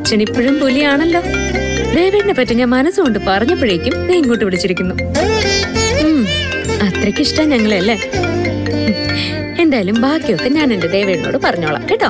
അച്ഛൻ ഇപ്പോഴും പുലിയാണല്ലോ ദേവേടിനെ പറ്റി ഞാൻ മനസ്സുകൊണ്ട് പറഞ്ഞപ്പോഴേക്കും നീ ഇങ്ങോട്ട് വിളിച്ചിരിക്കുന്നു ഉം, അത്രയ്ക്ക് ഇഷ്ടം ഞങ്ങളല്ലേ ഉം, എന്തായാലും ബാക്കിയൊക്കെ ഞാൻ എന്റെ ദേവേടിനോട് പറഞ്ഞോളാം കേട്ടോ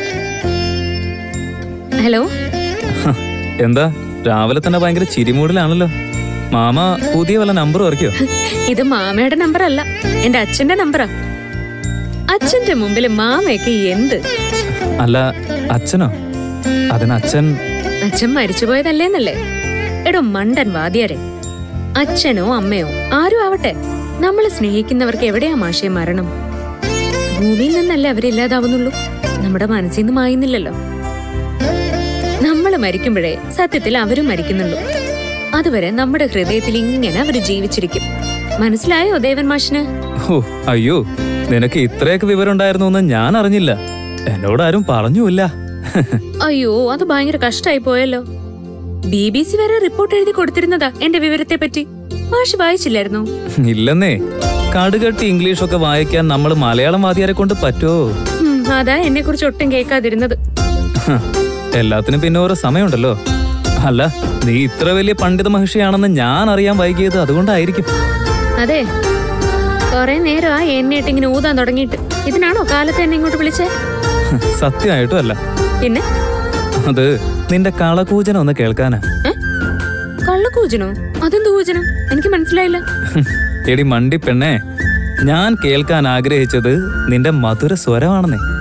ഹലോ എന്താ രാവിലെ തന്നെ ഭയങ്കര ചിരിമൂടിലാണല്ലോ മാമ പുതിയ വല്ല നമ്പർ ഓർക്കോ ഇത് മാമയുടെ നമ്പർ അല്ല എന്റെ അച്ഛന്റെ നമ്പറാ അച്ഛന്റെ മുമ്പിൽ മാമയൊക്കെ എന്ത് അല്ല അച്ഛനോ അതിന് അച്ഛൻ അച്ഛൻ മരിച്ചുപോയതല്ലേന്നല്ലേ എടോ മണ്ടൻ വാദ്യാരെ അച്ഛനോ അമ്മയോ ആരും ആവട്ടെ നമ്മൾ സ്നേഹിക്കുന്നവർക്ക് എവിടെയാ മാഷേ മരണം ഭൂമിയിൽ നിന്നല്ലേ അവരില്ലാതാവുന്നുള്ളൂ നമ്മുടെ മനസ്സിൽ നിന്ന് മായുന്നില്ലല്ലോ നമ്മൾ മരിക്കുമ്പോഴേ സത്യത്തിൽ അവരും മരിക്കുന്നുള്ളൂ അതുവരെ നമ്മുടെ ഹൃദയത്തിൽ ഇങ്ങനെ അവർ ജീവിച്ചിരിക്കും മനസ്സിലായോ ദേവൻ മാഷിന് ഓ അയ്യോ നിനക്ക് ഇത്രയൊക്കെ വിവരം ഉണ്ടായിരുന്നു എന്ന് ഞാൻ അറിഞ്ഞില്ല എന്നോട് ആരും പറഞ്ഞുമില്ല അയ്യോ അത് ഭയങ്കര കഷ്ടായി പോയല്ലോ ബി ബി സി വരെ റിപ്പോർട്ട് എഴുതി കൊടുത്തിരുന്നതാ എന്റെ വിവരത്തെ പറ്റി മാഷ് വായിച്ചില്ലായിരുന്നോ ഇല്ലെന്നേ കടുകട്ടി ഇംഗ്ലീഷൊക്കെ വായിക്കാൻ നമ്മൾ മലയാളം വാദിയാരെ കൊണ്ട് പറ്റുമോ ഉം, അതാ എന്നെ കുറിച്ച് ഒട്ടും കേൾക്കാതിരുന്നത് ഹ, എല്ലാത്തിനും പിന്നെ ഓരോ സമയമുണ്ടല്ലോ അല്ല നീ ഇത്ര വലിയ പണ്ഡിത മഹിഷിയാണെന്ന് ഞാൻ അറിയാൻ വൈകിയത് അതുകൊണ്ടായിരിക്കും അതെ കൊറേ നേരമാ എന്നെയിട്ട് ഇങ്ങനെ ഊതാൻ തുടങ്ങിയിട്ട് ഇതിനാണോ കാലത്ത് എന്നെ ഇങ്ങോട്ട് വിളിച്ചേ ഹ, സത്യമായിട്ടും അല്ല പിന്നെ അത് നിന്റെ കളകൂജനം ഒന്ന് കേൾക്കാനാ ഏ? കള്ളക്കൂജനോ അതെന്ത് കൂജനം എനിക്ക് മനസ്സിലായില്ല ഹും, എടി മണ്ടി പെണ്ണേ ഞാൻ കേൾക്കാൻ ആഗ്രഹിച്ചത് നിന്റെ മധുര സ്വരമാണെന്നേ